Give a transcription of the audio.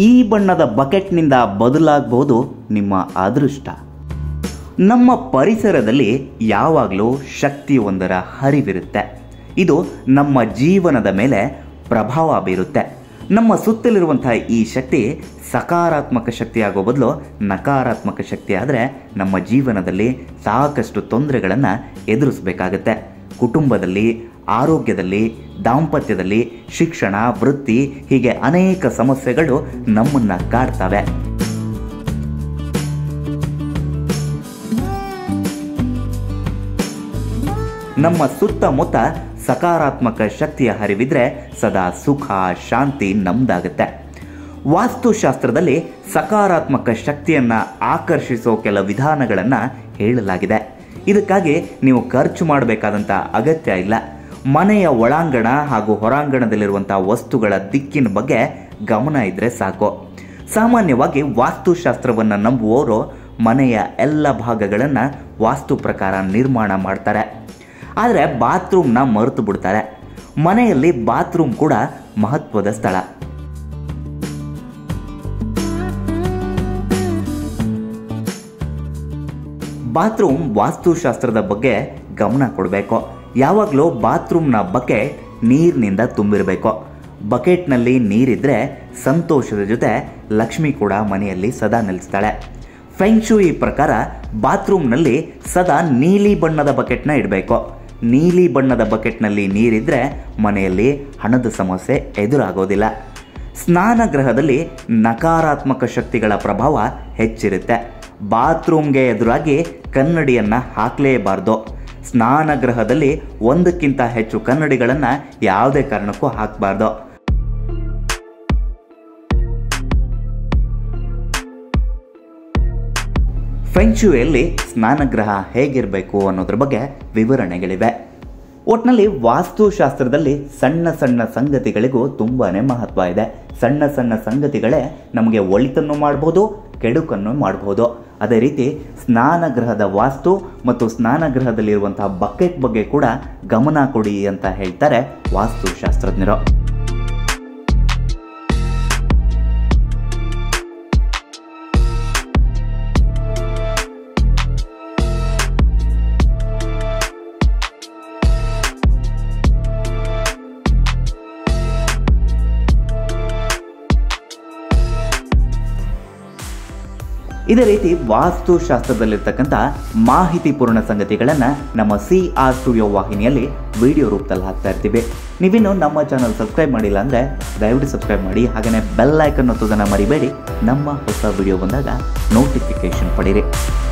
ಈ ಬಣ್ಣದ ಬಕೆಟ್ನಿಂದ ಬದಲಾಗಬಹುದು ನಿಮ್ಮ ಅದೃಷ್ಟ ನಮ್ಮ ಪರಿಸರದಲ್ಲಿ ಯಾವಾಗಲೂ ಶಕ್ತಿಯೊಂದರ ಹರಿವಿರುತ್ತೆ ಇದು ನಮ್ಮ ಜೀವನದ ಮೇಲೆ ಪ್ರಭಾವ ಬೀರುತ್ತೆ ನಮ್ಮ ಸುತ್ತಲಿರುವಂತಹ ಈ ಶಕ್ತಿ ಸಕಾರಾತ್ಮಕ ಶಕ್ತಿ ಆಗೋ ಬದಲು ನಕಾರಾತ್ಮಕ ಶಕ್ತಿ ಆದರೆ ನಮ್ಮ ಜೀವನದಲ್ಲಿ ಸಾಕಷ್ಟು ತೊಂದರೆಗಳನ್ನು ಎದುರಿಸಬೇಕಾಗತ್ತೆ ಕುಟುಂಬದಲ್ಲಿ ಆರೋಗ್ಯದಲ್ಲಿ ದಾಂಪತ್ಯದಲ್ಲಿ ಶಿಕ್ಷಣ ವೃತ್ತಿ ಹೀಗೆ ಅನೇಕ ಸಮಸ್ಯೆಗಳು ನಮ್ಮನ್ನು ಕಾಡ್ತವೆ ನಮ್ಮ ಸುತ್ತಮುತ್ತ ಸಕಾರಾತ್ಮಕ ಶಕ್ತಿಯ ಹರಿವಿದ್ರೆ ಸದಾ ಸುಖ ಶಾಂತಿ ನಮ್ದಾಗುತ್ತೆ ವಾಸ್ತುಶಾಸ್ತ್ರದಲ್ಲಿ ಸಕಾರಾತ್ಮಕ ಶಕ್ತಿಯನ್ನು ಆಕರ್ಷಿಸೋ ಕೆಲ ವಿಧಾನಗಳನ್ನು ಹೇಳಲಾಗಿದೆ ಇದಕ್ಕಾಗಿ ನೀವು ಖರ್ಚು ಮಾಡಬೇಕಾದಂಥ ಅಗತ್ಯ ಇಲ್ಲ ಮನೆಯ ಒಳಾಂಗಣ ಹಾಗೂ ಹೊರಾಂಗಣದಲ್ಲಿರುವಂಥ ವಸ್ತುಗಳ ದಿಕ್ಕಿನ ಬಗ್ಗೆ ಗಮನ ಇದ್ದರೆ ಸಾಕು ಸಾಮಾನ್ಯವಾಗಿ ವಾಸ್ತುಶಾಸ್ತ್ರವನ್ನು ನಂಬುವವರು ಮನೆಯ ಎಲ್ಲ ಭಾಗಗಳನ್ನು ವಾಸ್ತು ಪ್ರಕಾರ ನಿರ್ಮಾಣ ಮಾಡ್ತಾರೆ ಆದರೆ ಬಾತ್ರೂಮ್ನ ಮರೆತು ಬಿಡ್ತಾರೆ ಮನೆಯಲ್ಲಿ ಬಾತ್ರೂಮ್ ಕೂಡ ಮಹತ್ವದ ಸ್ಥಳ ಬಾತ್ರೂಮ್ ವಾಸ್ತುಶಾಸ್ತ್ರದ ಬಗ್ಗೆ ಗಮನ ಕೊಡಬೇಕು ಯಾವಾಗಲೂ ಬಾತ್ರೂಮ್ನ ಬಕೆಟ್ ನೀರಿನಿಂದ ತುಂಬಿರಬೇಕು ಬಕೆಟ್ನಲ್ಲಿ ನೀರಿದ್ರೆ ಸಂತೋಷದ ಜೊತೆ ಲಕ್ಷ್ಮಿ ಕೂಡ ಮನೆಯಲ್ಲಿ ಸದಾ ನಿಲ್ಲಿಸ್ತಾಳೆ ಫೆಂಗ್ಶೂಯಿ ಪ್ರಕಾರ ಬಾತ್ರೂಮ್ನಲ್ಲಿ ಸದಾ ನೀಲಿ ಬಣ್ಣದ ಬಕೆಟ್ನ ಇಡಬೇಕು ನೀಲಿ ಬಣ್ಣದ ಬಕೆಟ್ನಲ್ಲಿ ನೀರಿದ್ರೆ ಮನೆಯಲ್ಲಿ ಹಣದ ಸಮಸ್ಯೆ ಎದುರಾಗೋದಿಲ್ಲ ಸ್ನಾನಗೃಹದಲ್ಲಿ ನಕಾರಾತ್ಮಕ ಶಕ್ತಿಗಳ ಪ್ರಭಾವ ಹೆಚ್ಚಿರುತ್ತೆ ಬಾತ್ರೂಮ್ಗೆ ಎದುರಾಗಿ ಕನ್ನಡಿಯನ್ನು ಹಾಕಲೇಬಾರ್ದು ಸ್ನಾನಗೃಹದಲ್ಲಿ ಒಂದಕ್ಕಿಂತ ಹೆಚ್ಚು ಕನ್ನಡಿಗಳನ್ನು ಯಾವುದೇ ಕಾರಣಕ್ಕೂ ಹಾಕಬಾರ್ದು ಫೆಂಚುಯಲ್ಲಿ ಸ್ನಾನಗೃಹ ಹೇಗಿರಬೇಕು ಅನ್ನೋದ್ರ ಬಗ್ಗೆ ವಿವರಣೆಗಳಿವೆ ಒಟ್ನಲ್ಲಿ ವಾಸ್ತುಶಾಸ್ತ್ರದಲ್ಲಿ ಸಣ್ಣ ಸಣ್ಣ ಸಂಗತಿಗಳಿಗೂ ತುಂಬಾನೇ ಮಹತ್ವ ಇದೆ ಸಣ್ಣ ಸಣ್ಣ ಸಂಗತಿಗಳೇ ನಮಗೆ ಒಳಿತನ್ನು ಮಾಡ್ಬೋದು ಕೆಡುಕನ್ನು ಮಾಡ್ಬೋದು ಅದೇ ರೀತಿ ಸ್ನಾನಗೃಹದ ವಾಸ್ತು ಮತ್ತು ಸ್ನಾನಗೃಹದಲ್ಲಿರುವಂತಹ ಬಕೆಟ್ ಬಗ್ಗೆ ಕೂಡ ಗಮನ ಕೊಡಿ ಅಂತ ಹೇಳ್ತಾರೆ ವಾಸ್ತುಶಾಸ್ತ್ರಜ್ಞರು ಇದೇ ರೀತಿ ವಾಸ್ತುಶಾಸ್ತ್ರದಲ್ಲಿರ್ತಕ್ಕಂಥ ಮಾಹಿತಿಪೂರ್ಣ ಸಂಗತಿಗಳನ್ನು ನಮ್ಮ ಸಿ ಆರ್ ಸ್ಟುಡಿಯೋ ವಾಹಿನಿಯಲ್ಲಿ ವಿಡಿಯೋ ರೂಪದಲ್ಲಿ ಹಾಕ್ತಾ ಇರ್ತೀವಿ ನೀವಿನ್ನು ನಮ್ಮ ಚಾನಲ್ ಸಬ್ಸ್ಕ್ರೈಬ್ ಮಾಡಿಲ್ಲ ಅಂದರೆ ದಯವಿಟ್ಟು ಸಬ್ಸ್ಕ್ರೈಬ್ ಮಾಡಿ ಹಾಗೆಯೇ ಬೆಲ್ ಐಕನ್ ಒತ್ತೋದನ್ನು ಮರಿಬೇಡಿ ನಮ್ಮ ಹೊಸ ವಿಡಿಯೋ ಬಂದಾಗ ನೋಟಿಫಿಕೇಶನ್ ಪಡೀರಿ